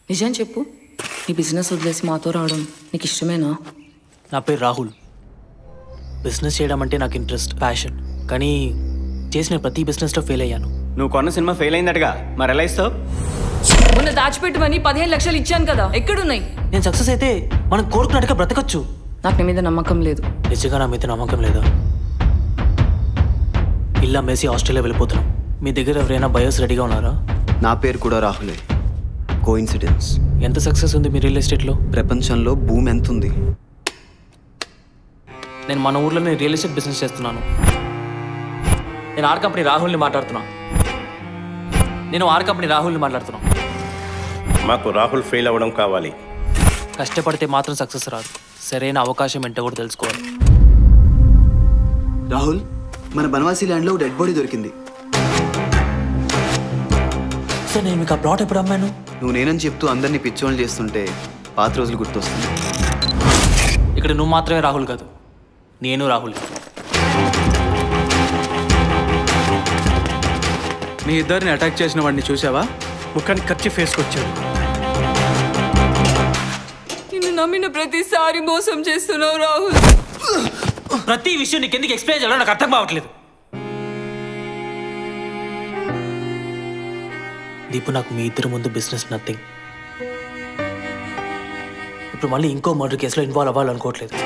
నిజం చెప్పు నీ బిజినెస్ వదిలేసి మాతో రావడం నీకు ఇష్టమేనా నా పేరు రాహుల్ బిజినెస్ చేయడం అంటే నాకు ఇంట్రెస్ట్ ప్యాషన్ కానీ చేసిన ప్రతి బిజినెస్లో ఫెయిల్ అయ్యాను నువ్వు కొన్న సినిమా ఫెయిల్ అయిందటగా మరి ఎలా ఇస్తావు మొన్న దాచిపెట్టమని పదిహేను లక్షలు ఇచ్చాను కదా ఎక్కడున్నాయి నేను సక్సెస్ అయితే మనం కోరుకున్నట్టుగా బ్రతకచ్చు నాకు నీ మీద నమ్మకం లేదు నిజంగా నా మీద నమ్మకం లేదా ఇల్లు అమ్మేసి ఆస్ట్రేలియా వెళ్ళిపోతున్నాం మీ దగ్గర ఎవరైనా బయోస్ రెడీగా ఉన్నారా నా పేరు కూడా రాహులే కోఇన్సిడెన్స్ ఎంత సక్సెస్ ఉంది మీ రియల్ ఎస్టేట్లో ప్రపంచంలో భూమి ఎంతుంది నేను మన ఊర్లోనే రియల్ ఎస్టేట్ బిజినెస్ చేస్తున్నాను నేను ఆర్ కంపెనీ రాహుల్ని మాట్లాడుతున్నా నేను ఆర్ కంపెనీ రాహుల్ని మాట్లాడుతున్నా మాకు రాహుల్ ఫెయిల్ అవ్వడం కావాలి కష్టపడితే మాత్రం సక్సెస్ రాదు సరైన అవకాశం ఏంటో కూడా తెలుసుకోవాలి రాహుల్ మన బనవాసి ల్యాండ్లో డెడ్ బాడీ దొరికింది సార్ నేను మీకు ఆ ప్లాట్ ఎప్పుడు అమ్మాను నువ్వు నేనని చెప్తూ అందరినీ పిచ్చోళ్ళు చేస్తుంటే పాత రోజులు గుర్తొస్తుంది ఇక్కడ నువ్వు మాత్రమే రాహుల్ కాదు నేను రాహుల్ మీ ఇద్దరిని అటాక్ చేసిన వాడిని చూసావా ముఖానికి ఖర్చు ఫేసుకొచ్చాడు నిన్ను నమ్మిన ప్రతిసారి మోసం చేస్తున్నావు రాహుల్ ప్రతి విషయం నీకు ఎందుకు ఎక్స్ప్లెయిన్ చేయాలో నాకు అర్థం కావట్లేదు దీపు నాకు మీ ఇద్దరు ముందు బిజినెస్ నథింగ్ ఇప్పుడు మళ్ళీ ఇంకో మర్డర్ కేసులో ఇన్వాల్వ్ అవ్వాలనుకోవట్లేదు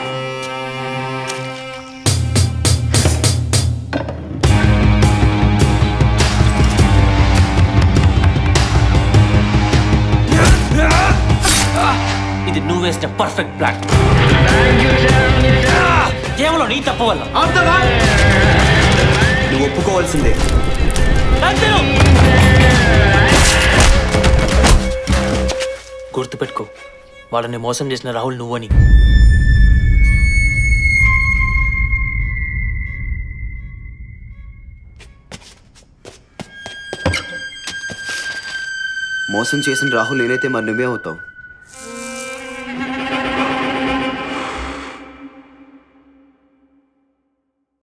ఇది నువ్వు వేసిన పర్ఫెక్ట్ ప్లాన్ కేవలం నీ తప్పు వల్ల నువ్వు ఒప్పుకోవాల్సిందే అంతేను. గుర్తుపెట్టుకో వాళ్ళని మోసం చేసిన రాహుల్ నువ్వని మోసం చేసిన రాహుల్ నేనైతే మరి నువ్వే అవుతావు